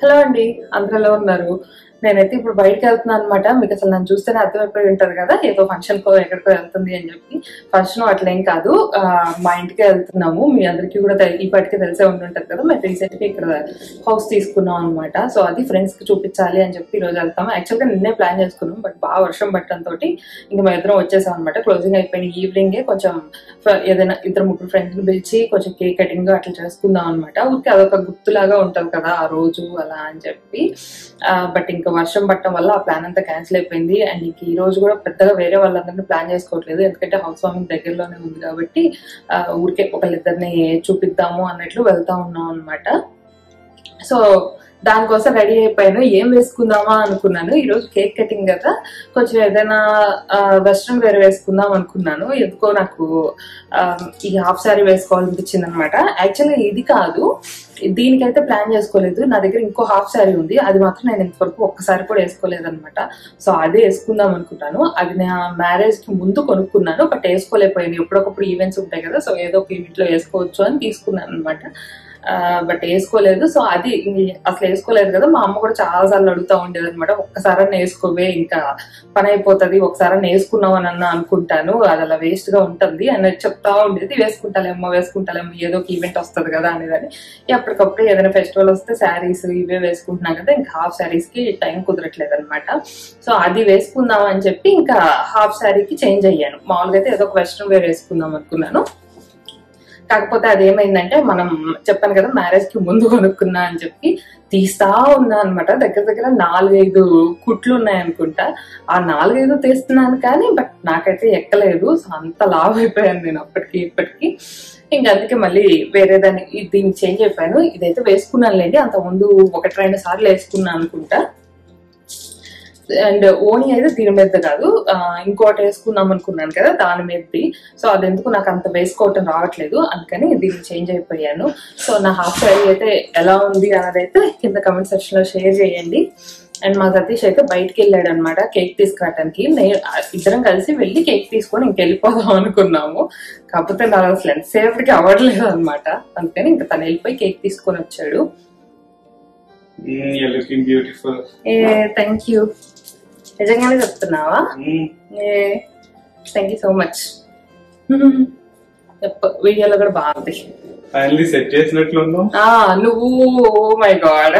Hello అండి అందరూ ఎలా ఉన్నారు నేనైతే ఇప్పుడు బయటకు వెళ్తున్నాను అనమాట మీకు అసలు నన్ను చూస్తేనే అర్థమైపోయి ఉంటది కదా ఏదో ఫంక్షన్ కో ఎక్కడికో వెళ్తుంది అని చెప్పి ఫంక్షన్ అట్లేం కాదు ఆ, మా ఇంటికే వెళ్తున్నాము మీ అందరికీ కూడా తె- ఈ పాటికి తెలిసే ఉండి ఉంటది కదా మేము రీసెంట్ గా ఇక్కడ హౌస్ తీసుకున్నాం అనమాట సో అది ఫ్రెండ్స్ కి చూపించాలి అని చెప్పి ఈ రోజు వెళ్తాము యాక్చువల్ గా నిన్నే ప్లాన్ చేసుకున్నాం బట్ బాగా వర్షం పట్టడంతో ఇంకా మేము ఇద్దరం వచ్చేసాం అనమాట క్లోజింగ్ అయిపోయిన ఈవినింగే కొంచెం ఫ- ఏదైనా ఇద్దరు ముగ్గురు ఫ్రెండ్స్ ని పిలిచి కొంచెం కేక్ కటింగ్ అట్లా చేసుకుందాం అనమాట ఊరికి అదొక గుర్తులాగా ఉంటది కదా ఆ రోజు అలా అని చెప్పి బట్ ఇంకా వర్షం పట్టడం వల్ల ఆ ప్లాన్ అంతా క్యాన్సిల్ అయిపోయింది అండ్ ఇంక ఈ రోజు కూడా పెద్దగా వేరే వాళ్ళందరినీ ప్లాన్ చేసుకోవట్లేదు ఎందుకంటే హౌస్ వార్మింగ్ దగ్గరలోనే ఉంది కాబట్టి ఆ, ఊరికే ఒకళ్ళిద్దరిని చూపిద్దాము అన్నట్లు వెళ్తా ఉన్నాం అనమాట సో దానికోసం రెడీ అయిపోయాను ఏం వేసుకుందామా అనుకున్నాను ఈ రోజు కేక్ కటింగ్ కదా కొంచెం ఏదైనా వెస్ట్రన్ వేర్ వేసుకుందాం అనుకున్నాను ఎందుకో నాకు ఆ, ఈ హాఫ్ శారీ వేసుకోవాలనిపించింది అనమాట యాక్చువల్గా ఇది కాదు దీనికైతే ప్లాన్ చేసుకోలేదు నా దగ్గర ఇంకో హాఫ్ శారీ ఉంది అది మాత్రం నేను ఇంతవరకు ఒక్కసారి కూడా వేసుకోలేదు అనమాట సో అదే వేసుకుందాం అనుకుంటాను అది నా మ్యారేజ్ కి ముందు కొనుక్కున్నాను బట్ వేసుకోలేకపోయాను ఎప్పుడొకప్పుడు ఈవెంట్స్ ఉంటాయి కదా సో ఏదో ఒక ఈవెంట్ లో వేసుకోవచ్చు అని తీసుకున్నాను అనమాట బట్ వేసుకోలేదు సో అది ఇంక అసలు వేసుకోలేదు కదా మా అమ్మ కూడా చాలా సార్లు అడుగుతా ఉండేది అనమాట ఒక్కసారి వేసుకోవే ఇంకా పని అయిపోతుంది ఒకసారి వేసుకున్నాం అని అన్న అనుకుంటాను అది అలా వేస్ట్ గా ఉంటుంది అని చెప్తా ఉండేది వేసుకుంటాలేమో వేసుకుంటాలేమో ఏదో ఒక ఈవెంట్ వస్తుంది కదా అనేదని ఎప్పటికప్పుడు ఏదైనా ఫెస్టివల్ వస్తే శారీస్ ఇవే వేసుకుంటున్నాం కదా ఇంకా హాఫ్ శారీస్ కి టైం కుదరట్లేదు అనమాట సో అది వేసుకుందాం అని చెప్పి ఇంకా హాఫ్ శారీకి చేంజ్ అయ్యాను మామూలుగా అయితే ఏదో ఒక వెస్ట్రన్ వేర్ వేసుకుందాం అనుకున్నాను కాకపోతే అది ఏమైందంటే మనం చెప్పాను కదా మ్యారేజ్ కి ముందు కొనుక్కున్నా అని చెప్పి తీస్తా ఉన్నా అనమాట దగ్గర దగ్గర నాలుగైదు కుట్లు ఉన్నాయనుకుంటా ఆ నాలుగైదు తీస్తున్నాను కానీ బట్ నాకైతే ఎక్కలేదు సో అంత లావ్ అయిపోయాను నేను అప్పటికి ఇప్పటికి ఇంకా అందుకే మళ్ళీ వేరే దాన్ని ఇది- దీన్ని చేంజ్ అయిపోయాను ఇదైతే వేసుకున్నాను లేండి అంత ముందు ఒకటి రెండు సార్లు వేసుకున్నాను అనుకుంటా అండ్ ఓని అయితే దీని మీద కాదు ఆ, ఇంకోటి వేసుకుందాం అనుకున్నాను కదా దాని మీదది సో అది ఎందుకు నాకు అంత వేసుకోవటం రావట్లేదు అందుకని దీన్ని చేంజ్ అయిపోయాను సో నా హాఫ్ శారీ అయితే ఎలా ఉంది అన్నది అయితే కింద కమెంట్ సెక్షన్ లో షేర్ చేయండి అండ్ మా సతీష్ అయితే బయటికి వెళ్ళాడు అనమాట కేక్ తీసుకురావడానికి నేను ఇద్దరం కలిసి వెళ్ళి కేక్ తీసుకొని ఇంక వెళ్ళిపోదాం అనుకున్నాము కాకపోతే నాకు అసలు ఎంతసేపటికి అవ్వట్లేదు అనమాట అందుకని ఇంకా తను వెళ్ళిపోయి కేక్ తీసుకొని వచ్చాడు you're looking beautiful. ఏ థ్యాంక్ యూ నిజంగానే చెప్తున్నావా ఏ థ్యాంక్ యూ సో మచ్ వీడియోలో కూడా బాగుంది ఫైనలీ సెట్ చేసినట్లు ఉన్నావు ఆ నువ్వు ఓ మై గాడ్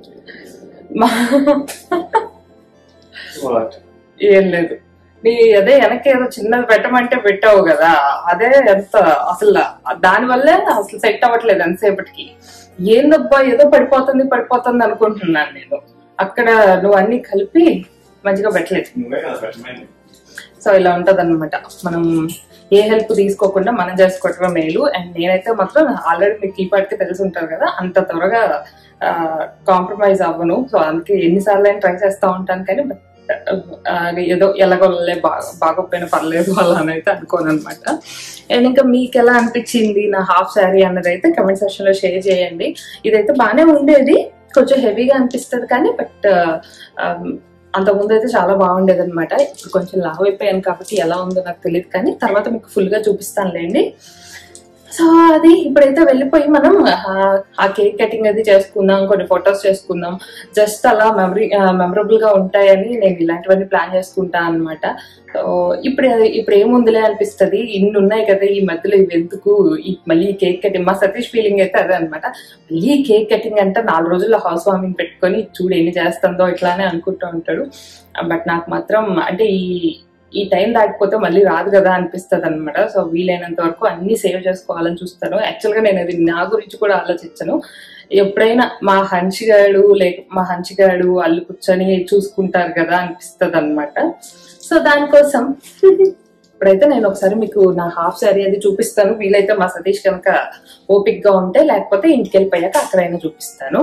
వాట్ ఏం లేదు నీ అదే వెనక్కి ఏదో చిన్నది పెట్టమంటే పెట్టావు కదా అదే ఎంత అసలు దాని వల్లే అసలు సెట్ అవ్వట్లేదు ఎంతసేపటికి ఏందబ్బా ఏదో పడిపోతుంది పడిపోతుంది అనుకుంటున్నాను నేను అక్కడ నువ్వు అన్ని కలిపి మంచిగా పెట్టలేదు నువ్వే కదా పెట్టమైంది సో ఇలా ఉంటది అనమాట మనం ఏ హెల్ప్ తీసుకోకుండా మనం చేసుకోవటమే మేలు అండ్ నేనైతే మాత్రం ఆల్రెడీ మీకు ఈ పాటికి తెలిసి ఉంటారు కదా అంత త్వరగా కాంప్రమైజ్ అవ్వను సో అందుకే ఎన్నిసార్లు అయినా ట్రై చేస్తూ ఉంటాను కానీ but, ఆ, ఏదో ఎలాగోలే బాగా బాగోపోయినా పర్లేదు అలా అని అయితే అనుకోను అనమాట అండ్ ఇంకా మీకు ఎలా అనిపించింది నా హాఫ్ శారీ అన్నది అయితే కమెంట్ సెక్షన్ లో షేర్ చేయండి ఇదైతే బాగానే ఉండేది కొంచెం హెవీగా అనిపిస్తుంది కానీ బట్ అంత ముందు అయితే చాలా బాగుండేది అనమాట ఇప్పుడు కొంచెం లావ్ అయిపోయాను కాబట్టి ఎలా ఉందో నాకు తెలియదు కానీ తర్వాత మీకు ఫుల్ గా చూపిస్తానులేండి సో అది ఇప్పుడైతే వెళ్ళిపోయి మనం ఆ, ఆ కేక్ కటింగ్ అది చేసుకుందాం కొన్ని ఫొటోస్ చేసుకుందాం జస్ట్ అలా మెమరీ మెమరబుల్ గా ఉంటాయని నేను ఇలాంటివన్నీ ప్లాన్ చేసుకుంటా అనమాట సో ఇప్పుడు అది- ఇప్పుడు ఏముందిలే అనిపిస్తుంది ఇన్ని ఉన్నాయి కదా ఈ మధ్యలో ఇవి ఎందుకు ఈ మళ్ళీ కేక్ కటింగ్ మా సతీష్ ఫీలింగ్ అయితే అదే అనమాట మళ్ళీ కేక్ కటింగ్ అంటే నాలుగు రోజుల్లో హౌస్ వార్మింగ్ పెట్టుకొని చూడు ఎన్ని చేస్తుందో ఇట్లానే అనుకుంటూ ఉంటాడు బట్ నాకు మాత్రం అంటే ఈ ఈ టైం దాటిపోతే మళ్ళీ రాదు కదా అనిపిస్తుంది అనమాట సో వీలైనంత వరకు అన్ని సేవ్ చేసుకోవాలని చూస్తాను యాక్చువల్ గా నేను అది నా గురించి కూడా ఆలోచించను ఎప్పుడైనా మా హంచిగాడు లేక మా హంచిగాడు అల్లు కూర్చొని చూసుకుంటారు కదా అనిపిస్తుంది అనమాట సో దానికోసం ఇప్పుడైతే నేను ఒకసారి మీకు నా హాఫ్ శారీ అది చూపిస్తాను వీలైతే మా సతీష్ కనుక ఓపిక్ గా ఉంటే లేకపోతే ఇంటికి వెళ్ళిపోయాక అక్కడైనా చూపిస్తాను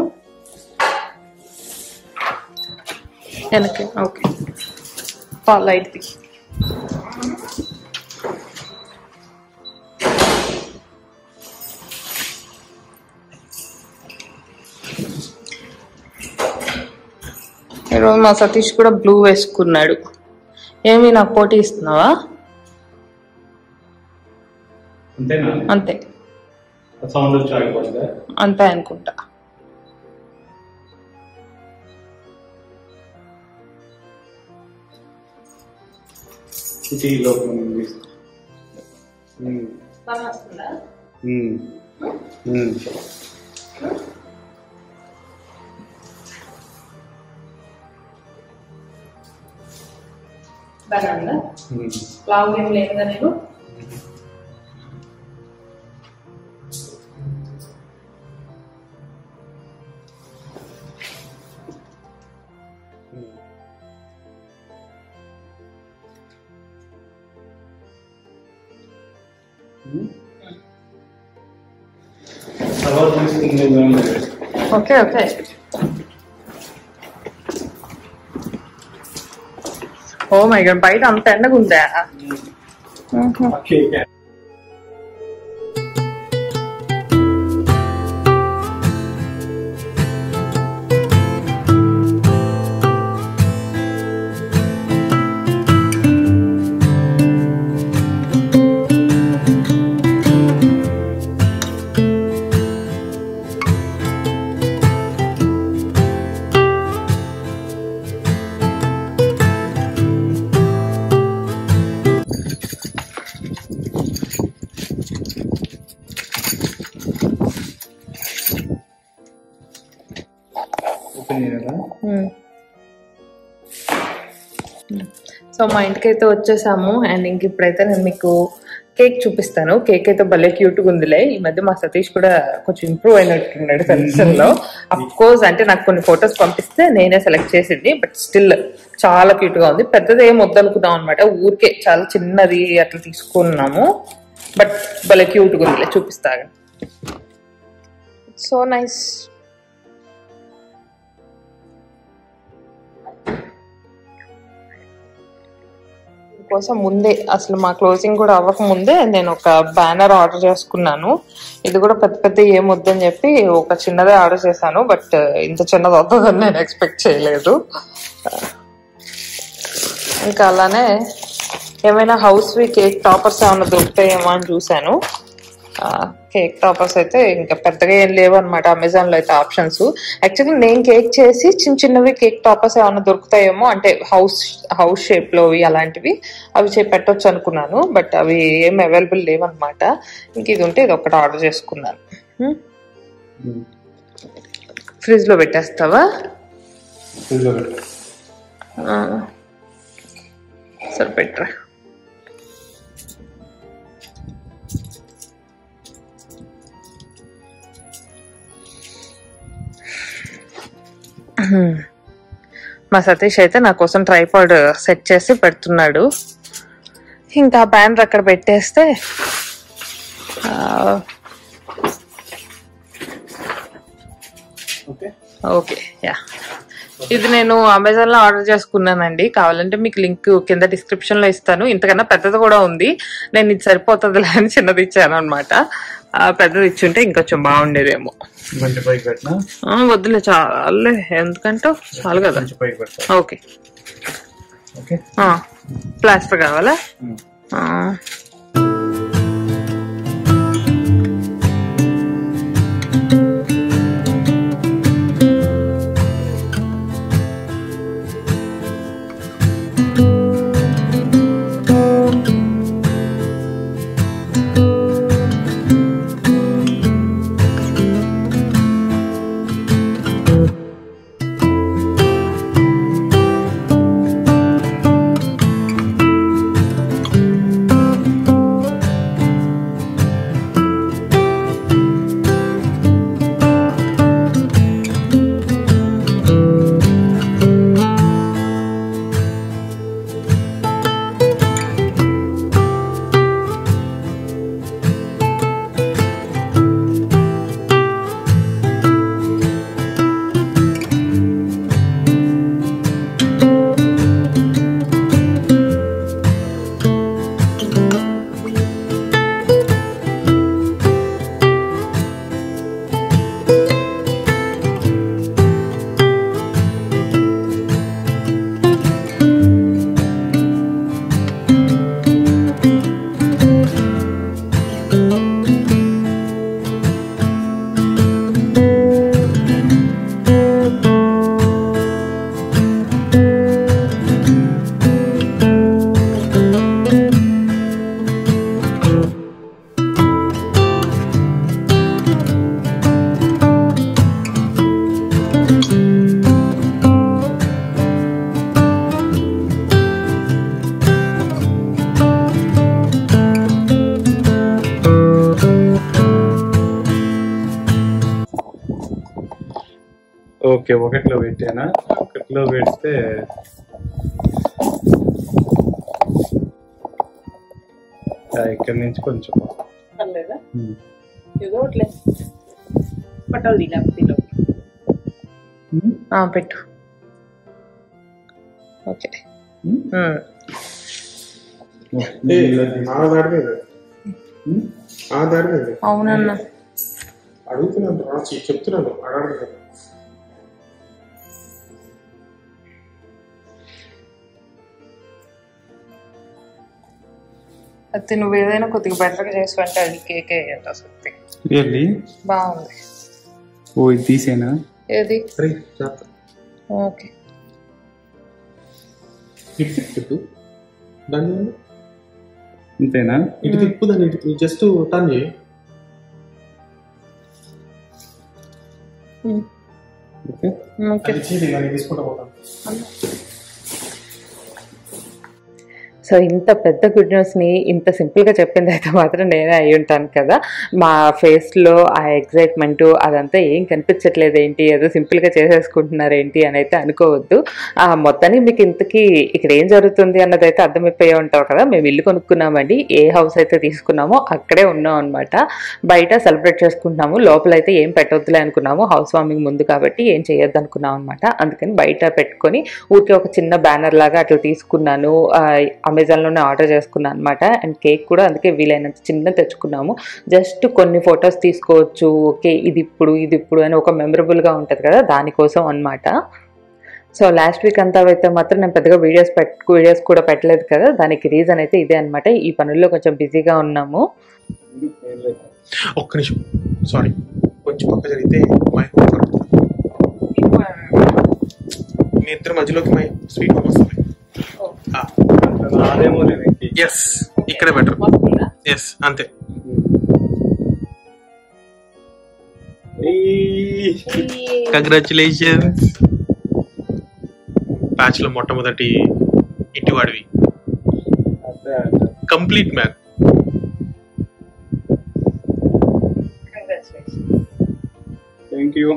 వెనక ఓకే పాల్ లైట్ ఈరోజు మా సతీష్ కూడా బ్లూ వేసుకున్నాడు ఏమి నాకు పోటీ ఇస్తున్నావా అంతేనా అంతే సౌండ్ వచ్చి ఆగిపోతుందా అంతే అనుకుంటా ఇది లోపల ఉంది ఉమ్, బాగా వస్తుందా ఉమ్, ఉమ్. బాగా ఉందా ఉమ్. లాంగ్ ఏం లేదుగా నేను తర్వాత తీసుకుంది కానీ okay okay oh my god బయట అంత ఎండగా ఉందా కేక్ ఓపెన్ చేయరా సో మా ఇంటికి అయితే వచ్చేసాము అండ్ ఇంక ఇప్పుడైతే నేను మీకు కేక్ చూపిస్తాను కేక్ అయితే భలే క్యూట్ గా ఉందిలే ఈ మధ్య మా సతీష్ కూడా కొంచెం ఇంప్రూవ్ అయినట్టున్నాడు కన్సన్ లో అఫ్ కోర్స్ అంటే నాకు కొన్ని ఫొటోస్ పంపిస్తే నేనే సెలెక్ట్ చేసింది బట్ స్టిల్ చాలా క్యూట్ గా ఉంది పెద్దది ఏం వద్దనుకున్నాం అనమాట ఊరికే చాలా చిన్నది అట్లా తీసుకున్నాము బట్ భలే క్యూట్ గా ఉందిలే చూపిస్తా సో నైస్ కోసం ముందే అసలు మా క్లోజింగ్ కూడా అవ్వక ముందే నేను ఒక బ్యానర్ ఆర్డర్ చేసుకున్నాను ఇది కూడా పెద్ద పెద్ద ఏం వద్దని చెప్పి ఒక చిన్నదే ఆర్డర్ చేశాను బట్ ఇంత చిన్నది వద్దని నేను ఎక్స్పెక్ట్ చేయలేదు ఇంకా అలానే ఏమైనా హౌస్ వి కేక్ టాపర్స్ ఏమైనా దొరుకుతాయేమో అని చూశాను కేక్ టాపర్స్ అయితే ఇంకా పెద్దగా ఏం లేవు అనమాట అమెజాన్ లో అయితే ఆప్షన్స్ యాక్చువల్లీ నేను కేక్ చేసి చిన్న చిన్నవి కేక్ టాపర్స్ ఏమైనా దొరుకుతాయేమో అంటే హౌస్ హౌస్ షేప్ లో అలాంటివి అవి చే పెట్టొచ్చు అనుకున్నాను బట్ అవి ఏం అవైలబుల్ లేవన్నమాట ఇంక ఇది ఉంటే ఇది ఒకటి ఆర్డర్ చేసుకున్నాను ఫ్రిడ్జ్ లో పెట్టేస్తావా ఆ. సరే పెట్టరా మా సతీష్ అయితే నా కోసం ట్రైపాడ్ సెట్ చేసి పెడుతున్నాడు ఇంకా బ్యానర్ అక్కడ పెట్టేస్తే ఆ, ఓకే ఓకే యా ఇది నేను అమెజాన్ లో ఆర్డర్ చేసుకున్నానండి కావాలంటే మీకు లింక్ కింద డిస్క్రిప్షన్ లో ఇస్తాను ఇంతకన్నా పెద్దది కూడా ఉంది నేను ఇది సరిపోతుంది అని చిన్నది ఇచ్చాను అనమాట పెద్దది ఇచ్చుంటే ఇంకొంచెం బాగుండేదేమో మంచి పైకి పెట్టినా ఆ, వద్దులే చాలే ఎందుకంటే చాలు కదా మంచి పైకి పెడతా ఓకే ఓకే ప్లాస్టర్ కావాలా ఆ. ఓకే ఒకటిలో పెట్టానా ఒకటిలో పెడితే ఆ, ఇక్కడి నుంచి కొంచెం పర్లేదా ఉమ్. ఏదో ఒకట్లే పట్టాలి లేకపోతే ఉమ్. పెట్టు ఓకే ఉమ్. ఏ, ఇలా తీసి- ఆ దాడి మీద ఉమ్. ఆ దాడి మీద అవునన్నా అడుగుతున్నాను రాసి చెప్తున్నాను అడగడం అయితే నువ్వు ఏదైనా కొద్దిగా బెటర్గా చేసి అంటే అది కేకే అయ్యంట అసలు రియల్లీ బాగుంది ఓ ఇది తీసేనా ఏది అరే జాగ్రత్త ఓకే ఇటు తిప్పు తిప్పు దాన్ని ఏమన్నా? అంతేనా ఇటు తిప్పు దాన్ని ఇటు జస్ట్ టర్న్ చేయి ఓకే ఓకే అది చేయి దాన్ని తీసుకుంటా పోతాను సో ఇంత పెద్ద గుడ్ న్యూస్ని ఇంత సింపుల్గా చెప్పింది అయితే మాత్రం నేనే అయి ఉంటాను కదా మా ఫేస్లో ఆ ఎగ్జైట్మెంట్ అదంతా ఏం కనిపించట్లేదు ఏంటి ఏదో సింపుల్గా చేసేసుకుంటున్నారు ఏంటి అని అయితే అనుకోవద్దు ఆ మొత్తానికి మీకు ఇంతకీ ఇక్కడ ఏం జరుగుతుంది అన్నది అయితే అర్థమైపోయే ఉంటారు కదా మేము ఇల్లు కొనుక్కున్నామండి ఏ హౌస్ అయితే తీసుకున్నామో అక్కడే ఉన్నాం అనమాట బయట సెలబ్రేట్ చేసుకుంటున్నాము లోపల అయితే ఏం పెట్టొద్దులే అనుకున్నాము హౌస్ వార్మింగ్ ముందు కాబట్టి ఏం చేయొద్దు అనుకున్నాం అనమాట అందుకని బయట పెట్టుకొని ఊరికే ఒక చిన్న బ్యానర్ లాగా అట్లా తీసుకున్నాను ఆ, అమెజాన్లోనే ఆర్డర్ చేసుకున్నాను అనమాట అండ్ కేక్ కూడా అందుకే వీలైనంత చిన్న తెచ్చుకున్నాము జస్ట్ కొన్ని ఫొటోస్ తీసుకోవచ్చు ఓకే ఇది ఇప్పుడు ఇది ఇప్పుడు అని ఒక మెమరబుల్గా ఉంటుంది కదా దానికోసం అన్నమాట సో లాస్ట్ వీక్ అంతా అయితే మాత్రం నేను పెద్దగా వీడియోస్ పెట్టు వీడియోస్ కూడా పెట్టలేదు కదా దానికి రీజన్ అయితే ఇదే అనమాట ఈ పనుల్లో కొంచెం బిజీగా ఉన్నాము ఒక్క నిమిషం సారీ కొంచెం పక్క జరిగితే మైక్ మీ ఇద్దరు మధ్యలోకి మై స్వీట్ వస్తుంది రాదేమో దీనికి ఎస్ ఇక్కడే బెటర్ ఎస్ అంతే కంగ్రాచులేషన్స్ బ్యాచ్ లో మొట్టమొదటి ఇంటి వాడివి అదే అదే complete man thank you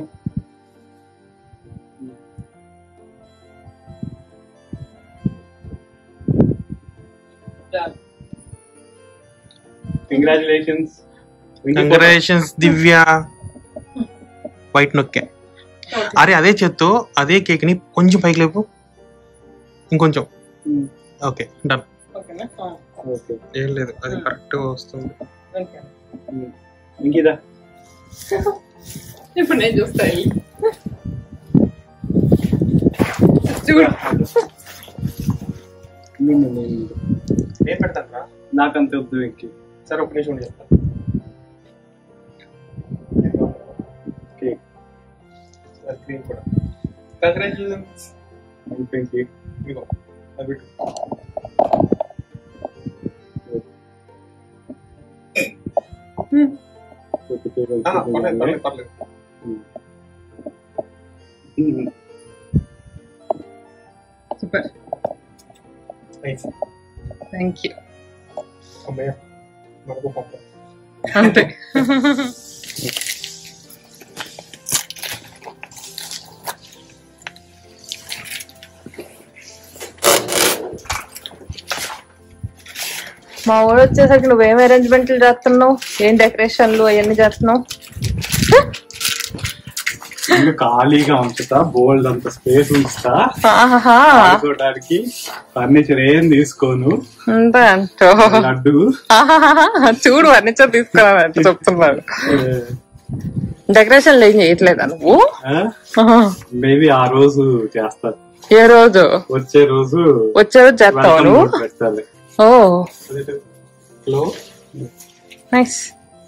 congratulations congratulations Divya white నొక్కే అరే అదే చేత్తో అదే కేక్ ని కొంచెం పైకి లేపు ఇంకొంచెం ఓకే డన్ ఓకే ఏం లేదు అది కరెక్ట్ వస్తుంది ఇంకిదా ఇప్పుడు నేను చూస్తా చూడు ఏం పెడతాను రా నాకంత వద్దు ఇంకి సరే ఒక నిమిషం ఉండి చెప్తాను కేక్ క్రీమ్ కూడా కంగ్రాచులేషన్స్ అయిపోయింది ఇదిగో అది పెట్టు ఆ, పర్లేదు పర్లేదు పర్లేదు సూపర్ నైస్ థ్యాంక్ యూ అమ్మయ్య మనకు పంప అంతే మా ఊరు వచ్చేసరికి నువ్వేం అరేంజ్మెంట్లు చేస్తున్నావు ఏం డెకరేషన్లు అవన్నీ చేస్తున్నావు ఇల్లు ఖాళీగా ఉంచుతా బోల్డ్ అంత స్పేస్ ఉంచుతా ఆహాహా ఆడుకోవడానికి ఫర్నిచర్ ఏం తీసుకోను అంతే అంటో లడ్డు ఆహాహా చూడు ఫర్నిచర్ తీసుకురానంటే చెప్తున్నాడు డెకరేషన్లు ఏం చేయట్లేదా నువ్వు ఆహా. మేబీ ఆ రోజు చేస్తా ఏ రోజు వచ్చే రోజు వచ్చే రోజు చేస్తావు welcome నువ్వు note పెట్టాలి ఓ హలో నైస్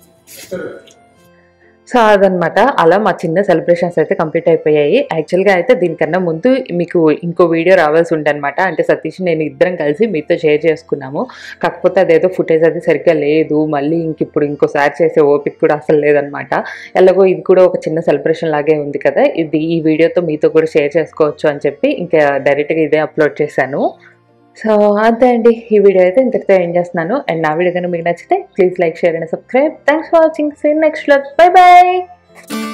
సో అదనమాట అలా మా చిన్న సెలబ్రేషన్స్ అయితే కంప్లీట్ అయిపోయాయి యాక్చువల్గా అయితే దీనికన్నా ముందు మీకు ఇంకో వీడియో రావాల్సి ఉండే అనమాట అంటే సతీష్ నేను ఇద్దరం కలిసి మీతో షేర్ చేసుకున్నాము కాకపోతే అదేదో ఫుటేజ్ అది సరిగ్గా లేదు మళ్ళీ ఇంక ఇప్పుడు ఇంకోసారి చేసే ఓపిక కూడా అసలు లేదనమాట ఎలాగో ఇది కూడా ఒక చిన్న సెలబ్రేషన్ లాగే ఉంది కదా ఇది ఈ వీడియోతో మీతో కూడా షేర్ చేసుకోవచ్చు అని చెప్పి ఇంకా డైరెక్ట్గా ఇదే అప్లోడ్ చేశాను సో అంతే అండి ఈ వీడియో అయితే ఇంతటితో ఏం చేస్తున్నాను అండ్ నా వీడియో కనుక మీకు నచ్చితే please like share and subscribe thanks for watching see next bye bye